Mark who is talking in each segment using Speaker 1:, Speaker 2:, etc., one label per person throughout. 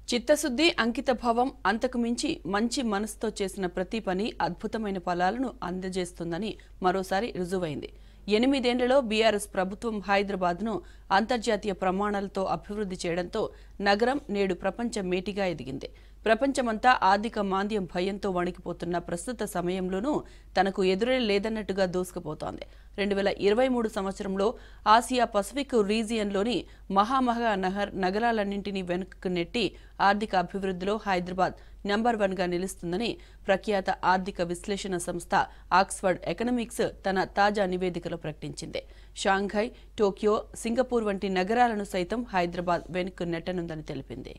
Speaker 1: చిత్తశుద్ధి అంకితభావం అంతకు మించి మంచి మనసుతో చేసిన ప్రతి పని అద్భుతమైన ఫలాలను అందజేస్తుందని మరోసారి రుజువైంది ఎనిమిదేండ్లలో బీఆర్ఎస్ ప్రభుత్వం హైదరాబాద్ను అంతర్జాతీయ ప్రమాణాలతో అభివృద్ధి చేయడంతో నగరం నేడు ప్రపంచ మేటిగా ఎదిగింది ప్రపంచమంతా ఆర్థిక మాంద్యం భయంతో వణికిపోతున్న ప్రస్తుత సమయంలోనూ తనకు ఎదురే లేదన్నట్టుగా దూసుకుపోతోంది రెండు వేల ఇరవై మూడు సంవత్సరంలో ఆసియా పసిఫిక్ రీజియన్లోని మహామహా నగర్ నగరాలన్నింటినీ వెనుకకు నెట్టి ఆర్థిక అభివృద్ధిలో హైదరాబాద్ నెంబర్ వన్గా నిలుస్తుందని ప్రఖ్యాత ఆర్థిక విశ్లేషణ సంస్థ ఆక్స్ఫర్డ్ ఎకనామిక్స్ తన తాజా నివేదికలో ప్రకటించింది షాంఘై టోక్యో సింగపూర్ వంటి నగరాలను సైతం హైదరాబాద్ వెనుక్కు నెట్టనుందని తెలిపింది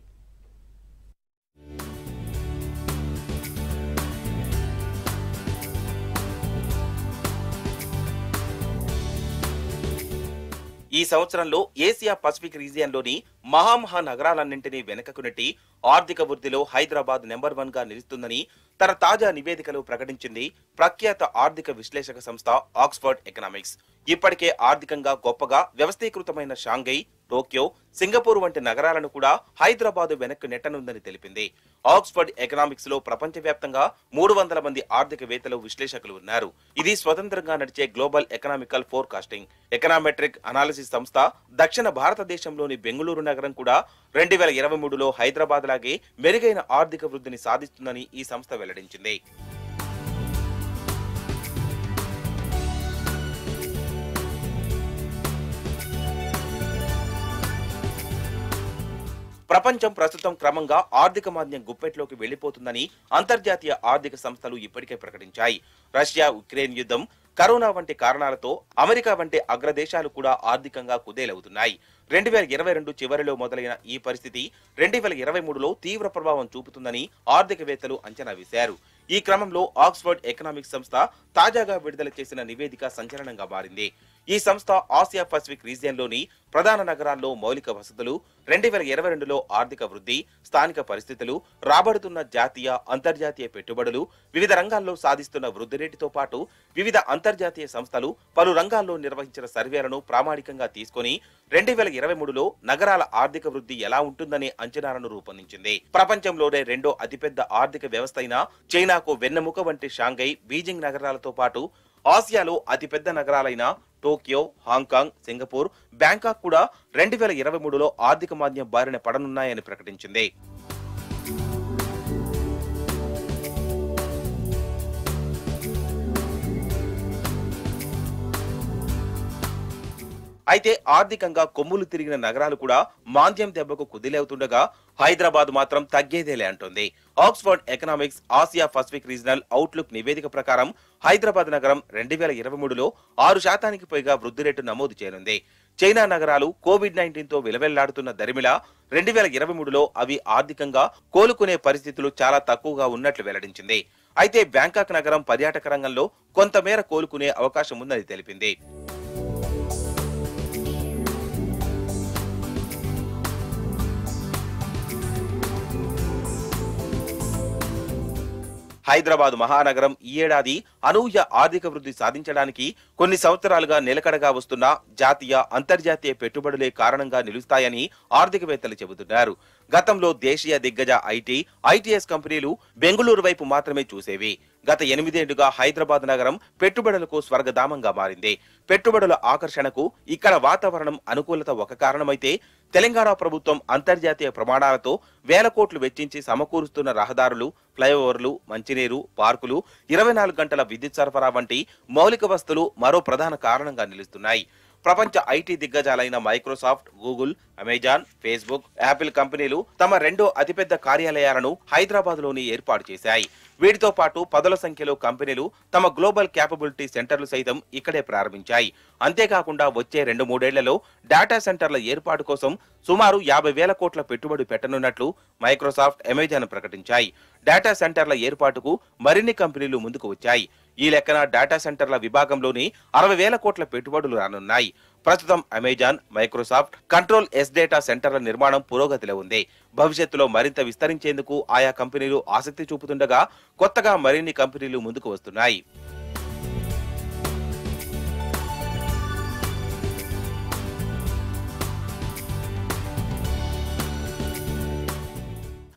Speaker 2: ఈ సంవత్సరంలో ఏసియా పసిఫిక్ రీజియన్లోని మహామహా నగరాలన్నింటినీ వెనుకకు నెట్టి ఆర్థిక వృద్ధిలో హైదరాబాద్ నెంబర్ వన్ గా నిలుస్తుందని తన తాజా నివేదికలో ప్రకటించింది ప్రఖ్యాత ఆర్థిక విశ్లేషక సంస్థ ఆక్స్ఫర్డ్ ఎకనామిక్స్ ఇప్పటికే ఆర్థికంగా గొప్పగా వ్యవస్థీకృతమైన షాంఘై టోక్యో సింగపూర్ వంటి నగరాలను కూడా హైదరాబాద్ వెనక్కి నెట్టనుందని తెలిపింది ఆక్స్ఫర్డ్ ఎకనామిక్స్ లో ప్రపంచవ్యాప్తంగా మూడు వందల మంది ఆర్థికవేత్తలు విశ్లేషకులు ఉన్నారు ఇది స్వతంత్రంగా నడిచే global economical forecasting econometric analysis సంస్థ దక్షిణ భారతదేశంలోని బెంగళూరు నగరం కూడా రెండు వేల ఇరవై మూడులో హైదరాబాద్ లాగే మెరుగైన ఆర్థిక వృద్ధిని సాధిస్తుందని ఈ సంస్థ వెల్లడించింది ప్రపంచం ప్రస్తుతం క్రమంగా ఆర్థిక మాంద్యం గుప్పెట్లోకి వెళ్లిపోతుందని అంతర్జాతీయ ఆర్థిక సంస్థలు ఇప్పటికే ప్రకటించాయి రష్యా ఉక్రెయిన్ యుద్ధం కరోనా వంటి కారణాలతో అమెరికా వంటి అగ్రదేశాలు కూడా ఆర్థికంగా కుదేలవుతున్నాయి రెండు వేల ఇరవై రెండు చివరిలో మొదలైన ఈ పరిస్థితి రెండు వేల ఇరవై మూడులో తీవ్ర ప్రభావం చూపుతుందని ఆర్థికవేత్తలు అంచనా వేశారు ఈ క్రమంలో ఆక్స్ఫర్డ్ ఎకనామిక్స్ సంస్థ తాజాగా విడుదల చేసిన నివేదిక సంచలనంగా మారింది ఈ సంస్థ ఆసియా పసిఫిక్ రీజియన్లోని ప్రధాన నగరాల్లో మౌలిక వసతులు రెండు వేల ఇరవై రెండులో ఆర్థిక వృద్ధి స్థానిక పరిస్థితులు రాబడుతున్న జాతీయ అంతర్జాతీయ పెట్టుబడులు వివిధ రంగాల్లో సాధిస్తున్న వృద్ధి రేటుతో పాటు వివిధ అంతర్జాతీయ సంస్థలు పలు రంగాల్లో నిర్వహించిన సర్వేలను ప్రామాణికంగా తీసుకొని రెండు వేల ఇరవై మూడులో నగరాల ఆర్థిక వృద్ధి ఎలా ఉంటుందనే అంచనాలను రూపొందించింది ప్రపంచంలోనే రెండో అతిపెద్ద ఆర్థిక వ్యవస్థ అయిన చైనాకు వెన్నెముక వంటి షాంఘై బీజింగ్ నగరాలతో పాటు ఆసియాలో అతిపెద్ద నగరాలైన టోక్యో హాంకాంగ్ సింగపూర్ బ్యాంకాక్ కూడా రెండు వేల ఇరవై మూడులో ఆర్థిక మాంద్యం బారిన పడనున్నాయని ప్రకటించింది అయితే ఆర్థికంగా కొమ్ములు తిరిగిన నగరాలు కూడా మాంద్యం దెబ్బకు కుదిలేవుతుండగా హైదరాబాద్ మాత్రం తగ్గేదేలే అంటోంది Oxford Economics Asia Pacific regional outlook నివేదిక ప్రకారం హైదరాబాద్ నగరం రెండు వేల ఇరవై మూడులో ఆరు శాతానికి పైగా వృద్ధి రేటు నమోదు చేయనుంది చైనా నగరాలు కోవిడ్ నైన్టీన్ తో విలవెల్లాడుతున్న దరిమిల రెండు వేల ఇరవై మూడులో అవి ఆర్థికంగా కోలుకునే పరిస్థితులు చాలా తక్కువగా ఉన్నట్లు వెల్లడించింది అయితే బ్యాంకాక్ నగరం పర్యాటక రంగంలో కొంతమేర కోలుకునే అవకాశం ఉందని తెలిపింది హైదరాబాద్ మహానగరం ఈ ఏడాది అనూహ్య ఆర్థిక వృద్ధి సాధించడానికి కొన్ని సంవత్సరాలుగా నిలకడగా వస్తున్న జాతీయ అంతర్జాతీయ పెట్టుబడులే కారణంగా నిలుస్తాయని ఆర్థికవేత్తలు చెబుతున్నారు గతంలో దేశీయ దిగ్గజ ఐటీ ఐటీఎస్ కంపెనీలు బెంగళూరు వైపు మాత్రమే చూసేవి గత ఎనిమిదేళ్లుగా హైదరాబాద్ నగరం పెట్టుబడులకు స్వర్గధామంగా మారింది పెట్టుబడుల ఆకర్షణకు ఇక్కడ వాతావరణం అనుకూలత ఒక కారణమైతే తెలంగాణ ప్రభుత్వం అంతర్జాతీయ ప్రమాణాలతో వేల కోట్లు వెచ్చించి సమకూరుస్తున్న రహదారులు ఫ్లైఓవర్లు మంచినీరు పార్కులు ఇరవై నాలుగు గంటల విద్యుత్ సరఫరా వంటి మౌలిక వస్తువులు మరో ప్రధాన కారణంగా నిలుస్తున్నాయి ప్రపంచ ఐటీ దిగ్గజాలైన Microsoft Google Amazon Facebook Apple కంపెనీలు తమ రెండో అతిపెద్ద కార్యాలయాలను హైదరాబాద్ లోని ఏర్పాటు చేశాయి వీటితో పాటు పదుల సంఖ్యలో కంపెనీలు తమ గ్లోబల్ క్యాపబిలిటీ సెంటర్లు సైతం ఇక్కడే ప్రారంభించాయి అంతేకాకుండా వచ్చే రెండు మూడేళ్లలో డేటా సెంటర్ల ఏర్పాటు కోసం సుమారు యాభై వేల కోట్ల పెట్టుబడి పెట్టనున్నట్లు మైక్రోసాఫ్ట్ అమెజాన్ ప్రకటించాయి డేటా సెంటర్ల ఏర్పాటుకు మరిన్ని కంపెనీలు ముందుకు వచ్చాయి ఈ లెక్కన డేటా సెంటర్ల విభాగంలోని అరవై వేల కోట్ల పెట్టుబడులు రానున్నాయి ప్రస్తుతం Amazon Microsoft control S data సెంటర్ల నిర్మాణం పురోగతిలో ఉంది భవిష్యత్తులో మరింత విస్తరించేందుకు ఆయా కంపెనీలు ఆసక్తి చూపుతుండగా కొత్తగా మరిన్ని కంపెనీలు ముందుకు వస్తున్నాయి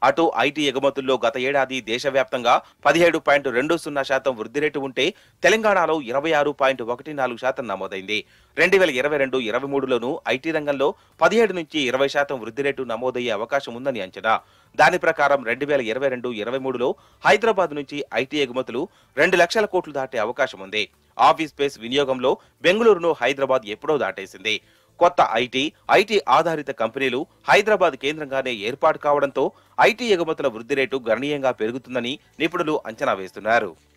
Speaker 2: అటు ఐటీ ఎగుమతుల్లో గత ఏడాది దేశవ్యాప్తంగా పదిహేడు పాయింట్ రెండు సున్నా శాతం వృద్ధి రేటు ఉంటే తెలంగాణలో ఇరవై ఆరు పాయింట్ ఒకటి నాలుగు శాతం నమోదైంది రెండు వేల ఇరవై రెండు ఇరవై మూడులోనూ ఐటీ రంగంలో పదిహేడు నుంచి ఇరవై శాతం వృద్ధి రేటు నమోదయ్యే అవకాశం ఉందని అంచనా దాని ప్రకారం రెండు వేల ఇరవై రెండు ఇరవై మూడులో హైదరాబాద్ నుంచి ఐటీ ఎగుమతులు రెండు లక్షల కోట్లు దాటే అవకాశం ఉంది ఆఫీస్ స్పేస్ వినియోగంలో బెంగళూరును హైదరాబాద్ ఎప్పుడో దాటేసింది కొత్త ఐటీ ఐటీ ఆధారిత కంపెనీలు హైదరాబాద్ కేంద్రంగానే ఏర్పాటు కావడంతో ఐటీ ఎగుమతుల వృద్ధి రేటు గణనీయంగా పెరుగుతుందని నిపుణులు అంచనా వేస్తున్నారు